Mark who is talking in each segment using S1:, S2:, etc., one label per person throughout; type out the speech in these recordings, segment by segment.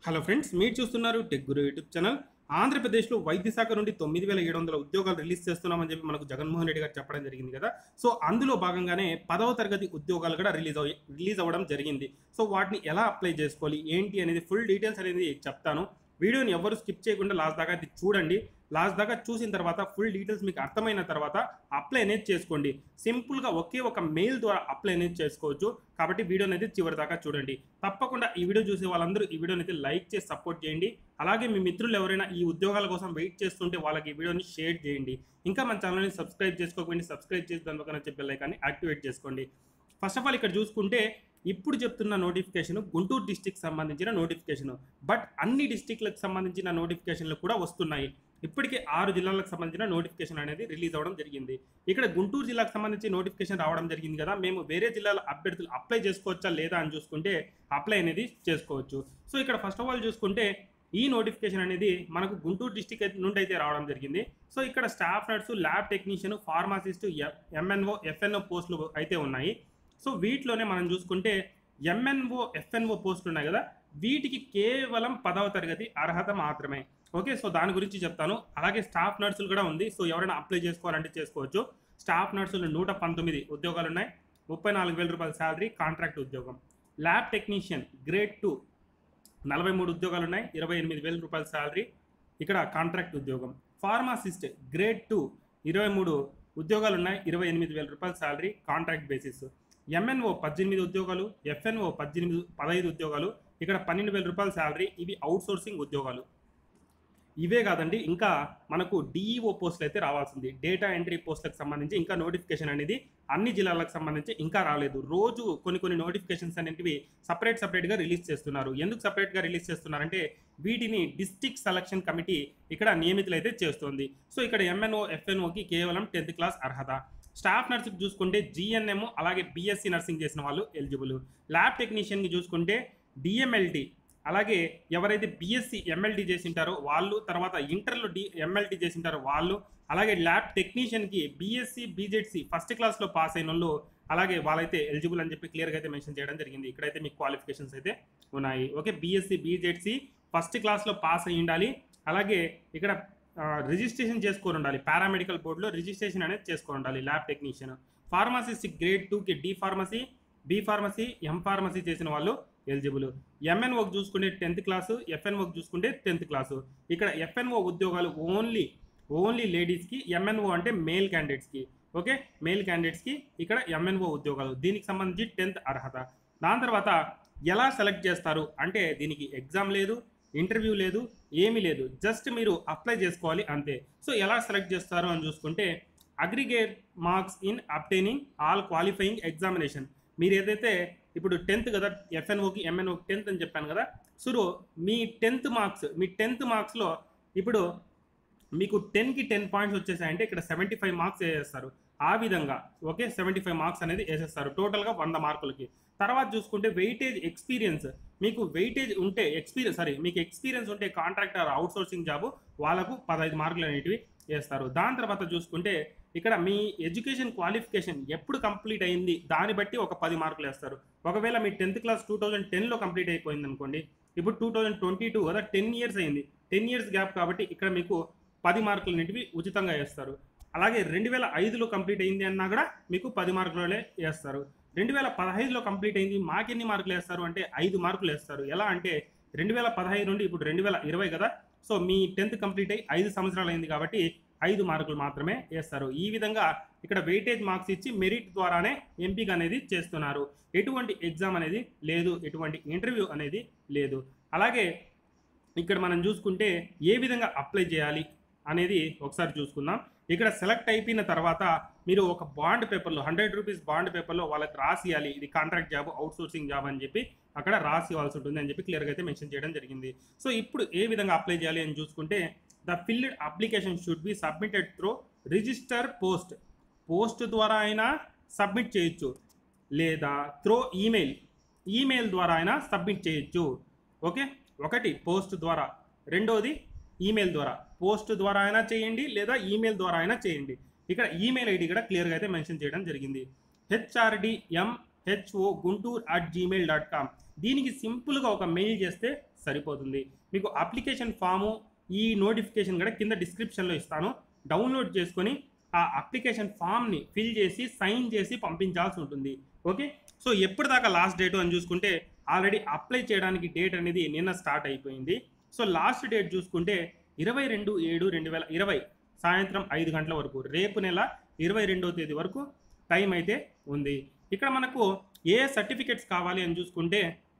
S1: hello friends మీరు చూస్తున్నారు tech గురు YouTube channel ఆంధ్రప్రదేశ్లో వైద్య శాఖ నుండి తొమ్మిది వేల ఏడు వందల ఉద్యోగాలు రిలీజ్ చేస్తున్నామని చెప్పి మనకు జగన్మోహన్ రెడ్డి గారు చెప్పడం జరిగింది కదా సో అందులో భాగంగానే పదవ తరగతి ఉద్యోగాలు కూడా రిలీజ్ అవ్వ రిలీజ్ అవ్వడం జరిగింది సో వాటిని ఎలా అప్లై చేసుకోవాలి ఏంటి అనేది ఫుల్ డీటెయిల్స్ అనేది చెప్తాను వీడియోని ఎవరు స్కిప్ చేయకుండా లాస్ట్ దాకా ఇది చూడండి లాస్ట్ దాకా చూసిన తర్వాత ఫుల్ డీటెయిల్స్ మీకు అర్థమైన తర్వాత అప్లై అనేది చేసుకోండి సింపుల్గా ఒకే ఒక మెయిల్ ద్వారా అప్లై అనేది చేసుకోవచ్చు కాబట్టి వీడియో అనేది చివరి దాకా చూడండి తప్పకుండా ఈ వీడియో చూసే వాళ్ళందరూ ఈ వీడియోని అయితే లైక్ చేసి సపోర్ట్ చేయండి అలాగే మీ మిత్రులు ఎవరైనా ఈ ఉద్యోగాల కోసం వెయిట్ చేస్తుంటే వాళ్ళకి ఈ వీడియోని షేర్ చేయండి ఇంకా మన ఛానల్ని సబ్స్క్రైబ్ చేసుకోకండి సబ్స్క్రైబ్ చేసి దాని పక్కన చెప్పే లైకాన్ని యాక్టివేట్ చేసుకోండి ఫస్ట్ ఆఫ్ ఆల్ ఇక్కడ చూసుకుంటే ఇప్పుడు చెప్తున్న నోటిఫికేషన్ గుంటూరు డిస్టిక్ సంబంధించిన నోటిఫికేషన్ బట్ అన్ని డిస్టిక్లకు సంబంధించిన నోటిఫికేషన్లు కూడా వస్తున్నాయి ఇప్పటికే ఆరు జిల్లాలకు సంబంధించిన నోటిఫికేషన్ అనేది రిలీజ్ అవ్వడం జరిగింది ఇక్కడ గుంటూరు జిల్లాకు సంబంధించి నోటిఫికేషన్ రావడం జరిగింది కదా మేము వేరే జిల్లాల అభ్యర్థులు అప్లై చేసుకోవచ్చా లేదా అని చూసుకుంటే అప్లై అనేది చేసుకోవచ్చు సో ఇక్కడ ఫస్ట్ ఆఫ్ ఆల్ చూసుకుంటే ఈ నోటిఫికేషన్ అనేది మనకు గుంటూరు డిస్టిక్ నుండి అయితే రావడం జరిగింది సో ఇక్కడ staff nurse lab technician pharmacist MNO FNO పోస్టులు అయితే ఉన్నాయి సో వీటిలోనే మనం చూసుకుంటే ఎంఎన్ఓ ఎఫ్ఎన్ఓ పోస్టులు ఉన్నాయి కదా వీటికి కేవలం పదవ తరగతి అర్హత మాత్రమే ఓకే సో దాని గురించి చెప్తాను అలాగే స్టాఫ్ నర్సులు కూడా ఉంది సో ఎవరైనా అప్లై చేసుకోవాలంటే చేసుకోవచ్చు స్టాఫ్ నర్సులు నూట పంతొమ్మిది ఉద్యోగాలు ఉన్నాయి ముప్పై నాలుగు వేల రూపాయల శాలరీ కాంట్రాక్ట్ ఉద్యోగం ల్యాబ్ టెక్నీషియన్ గ్రేడ్ టూ నలభై మూడు ఉద్యోగాలు ఉన్నాయి ఇరవై ఎనిమిది వేల రూపాయల శాలరీ ఇక్కడ కాంట్రాక్ట్ ఉద్యోగం ఫార్మాసిస్ట్ గ్రేడ్ టూ ఇరవై మూడు ఉద్యోగాలు ఉన్నాయి ఇరవై ఎనిమిది వేల రూపాయల శాలరీ కాంట్రాక్ట్ బేసిస్ ఎంఎన్ఓ పద్దెనిమిది ఉద్యోగాలు ఎఫ్ఎన్ఓ పద్దెనిమిది పదహైదు ఉద్యోగాలు ఇక్కడ పన్నెండు వేల రూపాయల శాలరీ ఇవి అవుట్సోర్సింగ్ ఉద్యోగాలు ఇవే కాదండి ఇంకా మనకు డిఈఓ పోస్టులు అయితే రావాల్సింది డేటా ఎంట్రీ పోస్టులకు సంబంధించి ఇంకా నోటిఫికేషన్ అనేది అన్ని జిల్లాలకు సంబంధించి ఇంకా రాలేదు రోజు కొన్ని కొన్ని నోటిఫికేషన్స్ అనేటివి సపరేట్ సపరేట్గా రిలీజ్ చేస్తున్నారు ఎందుకు సపరేట్గా రిలీజ్ చేస్తున్నారంటే వీటిని డిస్టిక్ సెలక్షన్ కమిటీ ఇక్కడ నియమితులు అయితే చేస్తుంది సో ఇక్కడ ఎంఎన్ఓ ఎఫ్ఎన్ఓకి కేవలం టెన్త్ క్లాస్ అర్హత స్టాఫ్ నర్సుకి చూసుకుంటే జిఎన్ఎం అలాగే బీఎస్సీ నర్సింగ్ చేసిన వాళ్ళు ఎలిజిబుల్ ల్యాబ్ టెక్నీషియన్కి చూసుకుంటే డిఎంఎల్టీ అలాగే ఎవరైతే బీఎస్సీ ఎంఎల్టీ చేసింటారో వాళ్ళు తర్వాత ఇంటర్లో డి ఎంఎల్టీ చేసింటారో వాళ్ళు అలాగే ల్యాబ్ టెక్నీషియన్కి బీఎస్సీ బీజెడ్సీ ఫస్ట్ క్లాస్లో పాస్ అయిన వాళ్ళు అలాగే వాళ్ళైతే ఎలిజిబుల్ అని చెప్పి క్లియర్గా అయితే మెన్షన్ చేయడం జరిగింది ఇక్కడైతే మీకు క్వాలిఫికేషన్స్ అయితే ఉన్నాయి ఓకే బీఎస్సీ బీజెడ్సీ ఫస్ట్ క్లాస్లో పాస్ అయ్యి ఉండాలి అలాగే ఇక్కడ రిజిస్ట్రేషన్ చేసుకొని ఉండాలి పారామెడికల్ బోర్డులో రిజిస్ట్రేషన్ అనేది చేసుకొని ఉండాలి ల్యాబ్ టెక్నీషియన్ ఫార్మసీ గ్రేడ్ టూకి D pharmacy B pharmacy M pharmacy చేసిన వాళ్ళు ఎలిజిబుల్ ఎంఎన్ఓకి చూసుకుంటే టెన్త్ క్లాసు ఎఫ్ఎన్ఓకి చూసుకుంటే టెన్త్ క్లాసు ఇక్కడ ఎఫ్ఎన్ఓ ఉద్యోగాలు ఓన్లీ ఓన్లీ లేడీస్కి ఎంఎన్ఓ అంటే మేల్ క్యాండిడేట్స్కి ఓకే మేల్ క్యాండిడేట్స్కి ఇక్కడ ఎంఎన్ఓ ఉద్యోగాలు దీనికి సంబంధించి టెన్త్ అర్హత దాని తర్వాత ఎలా సెలెక్ట్ చేస్తారు అంటే దీనికి ఎగ్జామ్ లేదు ఇంటర్వ్యూ లేదు ఏమీ లేదు జస్ట్ మీరు అప్లై చేసుకోవాలి అంతే సో ఎలా సెలెక్ట్ చేస్తారు అని చూసుకుంటే aggregate marks in obtaining all qualifying examination మీరు ఏదైతే ఇప్పుడు టెన్త్ కదా ఎఫ్ఎన్ఓకి ఎంఎన్ఓకి టెన్త్ అని చెప్పాను కదా సో మీ టెన్త్ మార్క్స్ మీ టెన్త్ మార్క్స్లో ఇప్పుడు మీకు టెన్కి టెన్ పాయింట్స్ వచ్చేసాయంటే ఇక్కడ సెవెంటీ ఫైవ్ మార్క్స్ వేసేస్తారు ఆ విధంగా ఓకే సెవెంటీ ఫైవ్ మార్క్స్ అనేది వేసేస్తారు టోటల్గా వంద మార్కులకి తర్వాత చూసుకుంటే వెయిటేజ్ ఎక్స్పీరియన్స్ మీకు వెయిటేజ్ ఉంటే ఎక్స్పీరియన్స్ సారీ మీకు ఎక్స్పీరియన్స్ ఉంటే కాంట్రాక్టర్ అవుట్సోర్సింగ్ జాబ్ వాళ్ళకు పదహైదు మార్కులు అనేటివి వేస్తారు దాని తర్వాత చూసుకుంటే ఇక్కడ మీ ఎడ్యుకేషన్ క్వాలిఫికేషన్ ఎప్పుడు కంప్లీట్ అయింది దాన్ని బట్టి ఒక పది మార్కులు వేస్తారు ఒకవేళ మీ టెన్త్ క్లాస్ టూ థౌజండ్ టెన్లో కంప్లీట్ అయిపోయింది అనుకోండి ఇప్పుడు టూ థౌజండ్ ట్వంటీ టూ కదా టెన్ ఇయర్స్ అయింది టెన్ ఇయర్స్ గ్యాప్ కాబట్టి ఇక్కడ మీకు పది మార్కులు అనేటివి ఉచితంగా వేస్తారు అలాగే రెండు వేల ఐదులో కంప్లీట్ అయింది అన్నా కూడా మీకు పది మార్కులనే వేస్తారు రెండు వేల పదహైదులో కంప్లీట్ అయింది మాకెన్ని మార్కులు వేస్తారు అంటే ఐదు మార్కులు వేస్తారు ఎలా అంటే రెండు వేల పదహైదు నుండి ఇప్పుడు రెండు వేల ఇరవై కదా సో మీ టెన్త్ కంప్లీట్ అయ్యి ఐదు సంవత్సరాలు అయింది కాబట్టి ఐదు మార్కులు మాత్రమే వేస్తారు ఈ విధంగా ఇక్కడ వెయిటేజ్ మార్క్స్ ఇచ్చి మెరిట్ ద్వారానే ఎంపిక అనేది చేస్తున్నారు ఎటువంటి ఎగ్జామ్ అనేది లేదు ఎటువంటి ఇంటర్వ్యూ అనేది లేదు అలాగే ఇక్కడ మనం చూసుకుంటే ఏ విధంగా అప్లై చేయాలి అనేది ఒకసారి చూసుకుందాం ఇక్కడ సెలెక్ట్ అయిపోయిన తర్వాత మీరు ఒక బాండ్ పేపర్లో హండ్రెడ్ రూపీస్ బాండ్ పేపర్లో వాళ్ళకి రాసియాలి ఇది కాంట్రాక్ట్ జాబ్ అవుట్సోర్సింగ్ జాబ్ అని చెప్పి అక్కడ రాసి ఇవ్వాల్సి ఉంటుంది అని చెప్పి క్లియర్గా అయితే మెన్షన్ చేయడం జరిగింది సో ఇప్పుడు ఏ విధంగా అప్లై చేయాలి అని చూసుకుంటే the filled application should be submitted through register post post ద్వారా అయినా సబ్మిట్ చేయొచ్చు లేదా త్రో ఈమెయిల్ ఈమెయిల్ ద్వారా అయినా సబ్మిట్ చేయొచ్చు ఓకే ఒకటి పోస్ట్ ద్వారా రెండోది ఈమెయిల్ ద్వారా పోస్ట్ ద్వారా అయినా చేయండి లేదా ఈమెయిల్ ద్వారా అయినా చేయండి ఇక్కడ ఈమెయిల్ ఐడి కూడా క్లియర్గా అయితే మెన్షన్ చేయడం జరిగింది HRD MHO Guntur at Gmail dot com దీనికి సింపుల్గా ఒక మెయిల్ చేస్తే సరిపోతుంది మీకు అప్లికేషన్ ఫాము ఈ నోటిఫికేషన్ కూడా కింద డిస్క్రిప్షన్లో ఇస్తాను డౌన్లోడ్ చేసుకొని ఆ అప్లికేషన్ ఫామ్ని ఫిల్ చేసి సైన్ చేసి పంపించాల్సి ఉంటుంది ఓకే సో ఎప్పటిదాకా లాస్ట్ డేట్ అని చూసుకుంటే ఆల్రెడీ అప్లై చేయడానికి డేట్ అనేది నిన్న స్టార్ట్ అయిపోయింది సో లాస్ట్ డేట్ చూసుకుంటే ఇరవై రెండు ఏడు రెండు వేల ఇరవై సాయంత్రం ఐదు గంటల వరకు రేపు నెల ఇరవై రెండవ తేదీ వరకు టైం అయితే ఉంది ఇక్కడ మనకు ఏ సర్టిఫికెట్స్ కావాలి అని చూసుకుంటే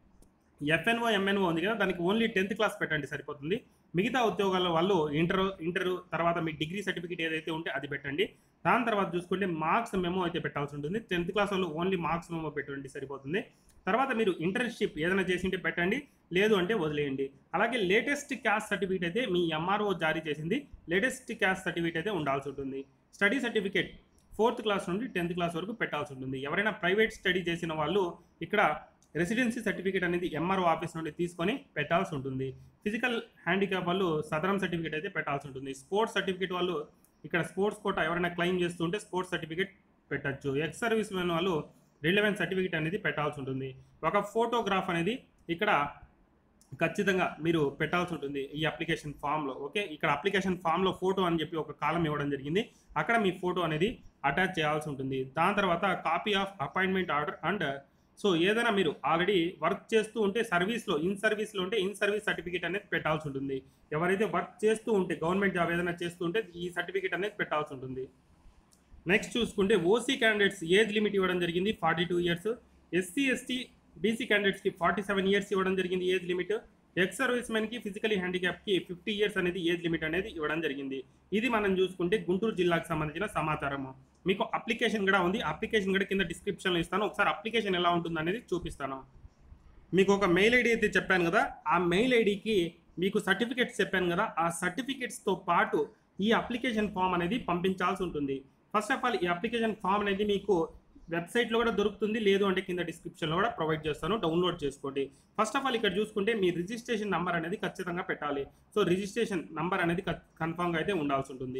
S1: ఎఫ్ఎన్ఓ ఎంఎన్ఓ ఉంది కదా దానికి ఓన్లీ టెన్త్ క్లాస్ పెట్టండి సరిపోతుంది మిగతా ఉద్యోగాల వాళ్ళు ఇంటర్ ఇంటర్ తర్వాత మీ డిగ్రీ సర్టిఫికేట్ ఏదైతే ఉంటే అది పెట్టండి దాని తర్వాత చూసుకుంటే మార్క్స్ మెమో అయితే పెట్టాల్సి ఉంటుంది టెన్త్ క్లాస్ వాళ్ళు ఓన్లీ మార్క్స్ మెమో పెట్టండి సరిపోతుంది తర్వాత మీరు ఇంటర్న్షిప్ ఏదైనా చేసింటే పెట్టండి లేదు అంటే వదిలేయండి అలాగే లేటెస్ట్ క్యాస్ట్ సర్టిఫికేట్ అయితే మీ ఎంఆర్ఓ జారీ చేసింది లేటెస్ట్ క్యాస్ట్ సర్టిఫికేట్ అయితే ఉండాల్సి ఉంటుంది స్టడీ సర్టిఫికేట్ ఫోర్త్ క్లాస్ నుండి టెన్త్ క్లాస్ వరకు పెట్టాల్సి ఉంటుంది ఎవరైనా ప్రైవేట్ స్టడీ చేసిన వాళ్ళు ఇక్కడ రెసిడెన్సీ సర్టిఫికేట్ అనేది ఎంఆర్ఓ ఆఫీస్ నుండి తీసుకొని పెట్టాల్సి ఉంటుంది ఫిజికల్ హ్యాండిక్యాప్ వాళ్ళు సదరం సర్టిఫికేట్ అయితే పెట్టాల్సి ఉంటుంది స్పోర్ట్స్ సర్టిఫికేట్ వాళ్ళు ఇక్కడ స్పోర్ట్స్ కోట ఎవరైనా క్లెయిమ్ చేస్తుంటే స్పోర్ట్స్ సర్టిఫికేట్ పెట్టచ్చు ఎక్స్ సర్వీస్ మెన్ వాళ్ళు రిలవెంట్ సర్టిఫికేట్ అనేది పెట్టాల్సి ఉంటుంది ఒక ఫోటోగ్రాఫ్ అనేది ఇక్కడ ఖచ్చితంగా మీరు పెట్టాల్సి ఉంటుంది ఈ అప్లికేషన్ ఫామ్లో ఓకే ఇక్కడ అప్లికేషన్ ఫామ్లో ఫోటో అని చెప్పి ఒక కాలం ఇవ్వడం జరిగింది అక్కడ మీ ఫోటో అనేది అటాచ్ చేయాల్సి ఉంటుంది దాని తర్వాత copy of appointment order and so ఏదైనా మీరు ఆల్రెడీ వర్క్ చేస్తూ ఉంటే సర్వీస్లో ఇన్ సర్వీస్లో ఉంటే ఇన్ సర్వీస్ సర్టిఫికేట్ అనేది పెట్టాల్సి ఉంటుంది ఎవరైతే వర్క్ చేస్తూ ఉంటే గవర్నమెంట్ జాబ్ ఏదైనా చేస్తూ ఉంటే ఈ సర్టిఫికేట్ అనేది పెట్టాల్సి ఉంటుంది నెక్స్ట్ చూసుకుంటే ఓసీ క్యాండిడేట్స్ ఏజ్ లిమిట్ ఇవ్వడం జరిగింది forty two years SC ST BC క్యాండిడేట్స్కి ఫార్టీ సెవెన్ ఇయర్స్ ఇవ్వడం జరిగింది ఏజ్ లిమిట్ ఎక్స్ సర్వీస్ మెన్కి ఫిజికలీ హ్యాండిక్యాప్కి ఫిఫ్టీ ఇయర్స్ అనేది ఏజ్ లిమిట్ అనేది ఇవ్వడం జరిగింది ఇది మనం చూసుకుంటే గుంటూరు జిల్లాకు సంబంధించిన సమాచారము మీకు అప్లికేషన్ కూడా ఉంది అప్లికేషన్ కూడా కింద డిస్క్రిప్షన్లో ఇస్తాను ఒకసారి అప్లికేషన్ ఎలా ఉంటుంది అనేది చూపిస్తాను మీకు ఒక మెయిల్ ఐడి అయితే చెప్పాను కదా ఆ మెయిల్ ఐడికి మీకు సర్టిఫికేట్స్ చెప్పాను కదా ఆ సర్టిఫికేట్స్తో పాటు ఈ అప్లికేషన్ ఫామ్ అనేది పంపించాల్సి ఉంటుంది ఫస్ట్ ఆఫ్ ఆల్ ఈ అప్లికేషన్ ఫామ్ అనేది మీకు వెబ్సైట్లో కూడా దొరుకుతుంది లేదు అంటే కింద డిస్క్రిప్షన్లో కూడా ప్రొవైడ్ చేస్తాను డౌన్లోడ్ చేసుకోండి ఫస్ట్ ఆఫ్ ఆల్ ఇక్కడ చూసుకుంటే మీ రిజిస్ట్రేషన్ నంబర్ అనేది ఖచ్చితంగా పెట్టాలి సో రిజిస్ట్రేషన్ నంబర్ అనేది కన్ఫామ్గా అయితే ఉండాల్సి ఉంటుంది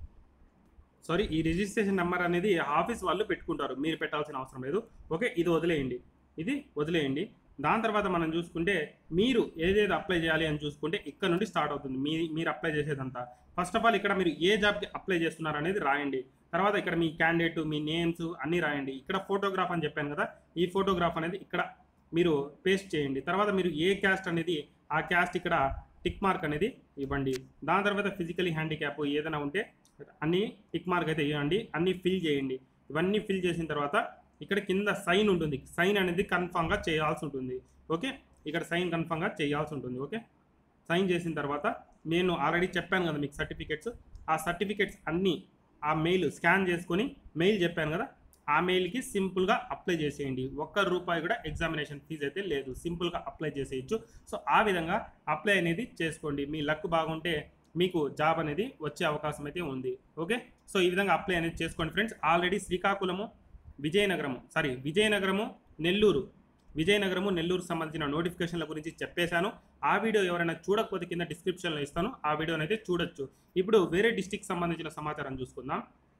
S1: సారీ ఈ రిజిస్ట్రేషన్ నెంబర్ అనేది ఆఫీస్ వాళ్ళు పెట్టుకుంటారు మీరు పెట్టాల్సిన అవసరం లేదు ఓకే ఇది వదిలేయండి ఇది వదిలేయండి దాని తర్వాత మనం చూసుకుంటే మీరు ఏదేది అప్లై చేయాలి అని చూసుకుంటే ఇక్కడ నుండి స్టార్ట్ అవుతుంది మీ మీరు అప్లై చేసేదంతా ఫస్ట్ ఆఫ్ ఆల్ ఇక్కడ మీరు ఏ జాబ్కి అప్లై చేస్తున్నారు అనేది రాయండి తర్వాత ఇక్కడ మీ క్యాండిడేట్ మీ నేమ్స్ అన్నీ రాయండి ఇక్కడ ఫోటోగ్రాఫ్ అని చెప్పాను కదా ఈ ఫోటోగ్రాఫ్ అనేది ఇక్కడ మీరు పేస్ట్ చేయండి తర్వాత మీరు ఏ క్యాస్ట్ అనేది ఆ క్యాస్ట్ ఇక్కడ టిక్ మార్క్ అనేది ఇవ్వండి దాని తర్వాత ఫిజికలీ హ్యాండిక్యాప్ ఏదైనా ఉంటే అన్ని టిక్ మార్క్ అయితే ఇవ్వండి అన్ని ఫిల్ చేయండి ఇవన్నీ ఫిల్ చేసిన తర్వాత ఇక్కడ కింద సైన్ ఉంటుంది సైన్ అనేది కన్ఫామ్గా చేయాల్సి ఉంటుంది ఓకే ఇక్కడ సైన్ కన్ఫామ్గా చేయాల్సి ఉంటుంది ఓకే సైన్ చేసిన తర్వాత నేను ఆల్రెడీ చెప్పాను కదా మీకు సర్టిఫికెట్స్ ఆ సర్టిఫికెట్స్ అన్నీ ఆ మెయిల్ స్కాన్ చేసుకొని మెయిల్ చెప్పాను కదా ఆ మెయిల్కి సింపుల్గా అప్లై చేసేయండి ఒక్క రూపాయి కూడా ఎగ్జామినేషన్ ఫీజు అయితే లేదు సింపుల్గా అప్లై చేసేయచ్చు సో ఆ విధంగా అప్లై అనేది చేసుకోండి మీ లక్ బాగుంటే మీకు జాబ్ అనేది వచ్చే అవకాశం అయితే ఉంది ఓకే సో ఈ విధంగా అప్లై అనేది చేసుకోండి friends already Srikakulam Vizianagaram sorry Vizianagaram Nellore Vizianagaram Nellore సంబంధించిన నోటిఫికేషన్ల గురించి చెప్పేశాను ఆ వీడియో ఎవరైనా చూడకపోతే కింద డిస్క్రిప్షన్లో ఇస్తాను ఆ వీడియోని అయితే చూడొచ్చు ఇప్పుడు వేరే డిస్టిక్ సంబంధించిన సమాచారం చూసుకుందాం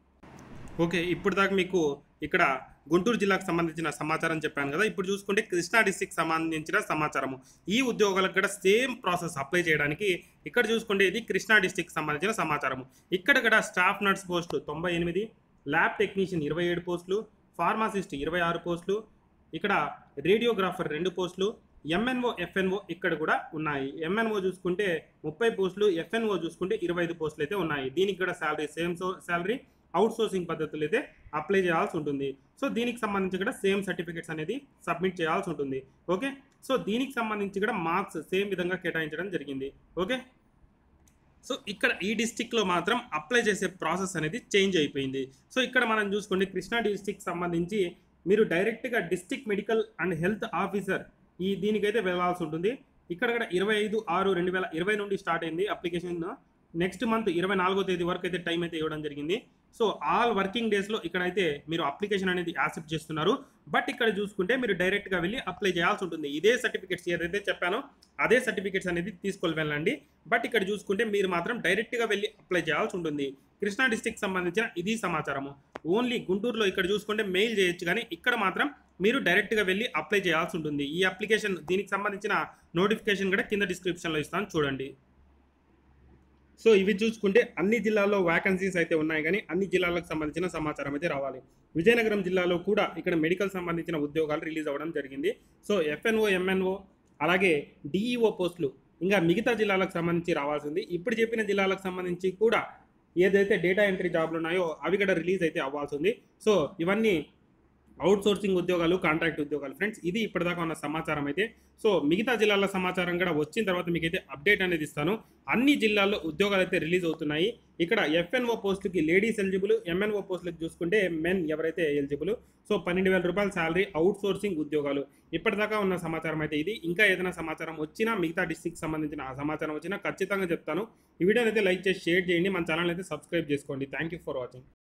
S1: ఓకే ఇప్పుడు దాకా మీకు ఇక్కడ గుంటూరు జిల్లాకు సంబంధించిన సమాచారం చెప్పాను కదా ఇప్పుడు చూసుకుంటే కృష్ణా డిస్టిక్ సంబంధించిన సమాచారము ఈ ఉద్యోగాలకు కూడా సేమ్ ప్రాసెస్ అప్లై చేయడానికి ఇక్కడ చూసుకుంటే ఇది కృష్ణా డిస్టిక్ సంబంధించిన సమాచారము ఇక్కడ కూడా స్టాఫ్ నర్స్ పోస్టు తొంభై ఎనిమిది ల్యాబ్ టెక్నీషియన్ ఇరవై ఏడు పోస్టులు ఫార్మాసిస్ట్ ఇరవై ఆరు పోస్టులు ఇక్కడ రేడియోగ్రాఫర్ రెండు పోస్టులు ఎంఎన్ఓ ఎఫ్ఎన్ఓ ఇక్కడ కూడా ఉన్నాయి ఎంఎన్ఓ చూసుకుంటే ముప్పై పోస్టులు ఎఫ్ఎన్ఓ చూసుకుంటే ఇరవై ఐదు పోస్టులు అయితే ఉన్నాయి దీనికి కూడా salary same so salary outsourcing పద్ధతులు అయితే అప్లై చేయాల్సి ఉంటుంది సో దీనికి సంబంధించి కూడా సేమ్ సర్టిఫికేట్స్ అనేది సబ్మిట్ చేయాల్సి ఉంటుంది ఓకే సో దీనికి సంబంధించి కూడా మార్క్స్ సేమ్ విధంగా కేటాయించడం జరిగింది ఓకే సో ఇక్కడ ఈ డిస్టిక్లో మాత్రం అప్లై చేసే ప్రాసెస్ అనేది చేంజ్ అయిపోయింది సో ఇక్కడ మనం చూసుకోండి కృష్ణా డిస్టిక్ సంబంధించి మీరు డైరెక్ట్గా district medical and health officer ఈ దీనికైతే వెళ్ళాల్సి ఉంటుంది ఇక్కడ కూడా ఇరవై ఐదు ఆరు రెండు వేల ఇరవై నుండి స్టార్ట్ అయింది అప్లికేషన్ నెక్స్ట్ మంత్ ఇరవై నాలుగో తేదీ వరకు అయితే టైం అయితే ఇవ్వడం జరిగింది సో ఆల్ వర్కింగ్ డేస్లో ఇక్కడైతే మీరు అప్లికేషన్ అనేది యాక్సెప్ట్ చేస్తున్నారు బట్ ఇక్కడ చూసుకుంటే మీరు డైరెక్ట్గా వెళ్ళి అప్లై చేయాల్సి ఉంటుంది ఇదే సర్టిఫికేట్స్ ఏదైతే చెప్పానో అదే సర్టిఫికేట్స్ అనేది తీసుకొని వెళ్ళండి బట్ ఇక్కడ చూసుకుంటే మీరు మాత్రం డైరెక్ట్గా వెళ్ళి అప్లై చేయాల్సి ఉంటుంది కృష్ణా డిస్టిక్ సంబంధించిన ఇది సమాచారము ఓన్లీ గుంటూరులో ఇక్కడ చూసుకుంటే మెయిల్ చేయొచ్చు కానీ ఇక్కడ మాత్రం మీరు డైరెక్ట్గా వెళ్ళి అప్లై చేయాల్సి ఉంటుంది ఈ అప్లికేషన్ దీనికి సంబంధించిన నోటిఫికేషన్ కూడా కింద డిస్క్రిప్షన్లో ఇస్తాను చూడండి సో ఇవి చూసుకుంటే అన్ని జిల్లాల్లో వ్యాకన్సీస్ అయితే ఉన్నాయి కానీ అన్ని జిల్లాలకు సంబంధించిన సమాచారం అయితే రావాలి విజయనగరం జిల్లాలో కూడా ఇక్కడ మెడికల్ సంబంధించిన ఉద్యోగాలు రిలీజ్ అవ్వడం జరిగింది సో ఎఫ్ఎన్ఓ ఎంఎన్ఓ అలాగే డిఈఓ పోస్టులు ఇంకా మిగతా జిల్లాలకు సంబంధించి రావాల్సింది ఇప్పుడు చెప్పిన జిల్లాలకు సంబంధించి కూడా ఏదైతే డేటా ఎంట్రీ జాబ్లు ఉన్నాయో అవి కూడా రిలీజ్ అయితే అవ్వాల్సి ఉంది సో ఇవన్నీ అవుట్ సోర్సింగ్ ఉద్యోగాలు కాంట్రాక్ట్ ఉద్యోగాలు ఫ్రెండ్స్ ఇది ఇప్పటిదాకా ఉన్న సమాచారం అయితే సో మిగతా జిల్లాల సమాచారం కూడా వచ్చిన తర్వాత మీకు అయితే అప్డేట్ అనేది ఇస్తాను అన్ని జిల్లాల్లో ఉద్యోగాలు అయితే రిలీజ్ అవుతున్నాయి ఇక్కడ ఎఫ్ఎన్ఓ పోస్టుకి లేడీస్ ఎలిజిబుల్ ఎంఎన్ఓ పోస్టులకు చూసుకుంటే మెన్ ఎవరైతే ఎలిజిబుల్ సో పన్నెండు వేల రూపాయల శాలరీ అవుట్ సోర్సింగ్ ఉద్యోగాలు ఇప్పటిదాకా ఉన్న సమాచారం అయితే ఇది ఇంకా ఏదైనా సమాచారం వచ్చినా మిగతా డిస్టిక్ సంబంధించిన ఆ సమాచారం వచ్చినా ఖచ్చితంగా చెప్తాను ఈ వీడియోని అయితే లైక్ చేసి షేర్ చేయండి మన ఛానల్ అయితే సబ్స్క్రైబ్ చేసుకోండి థ్యాంక్ యూ ఫర్ వాచింగ్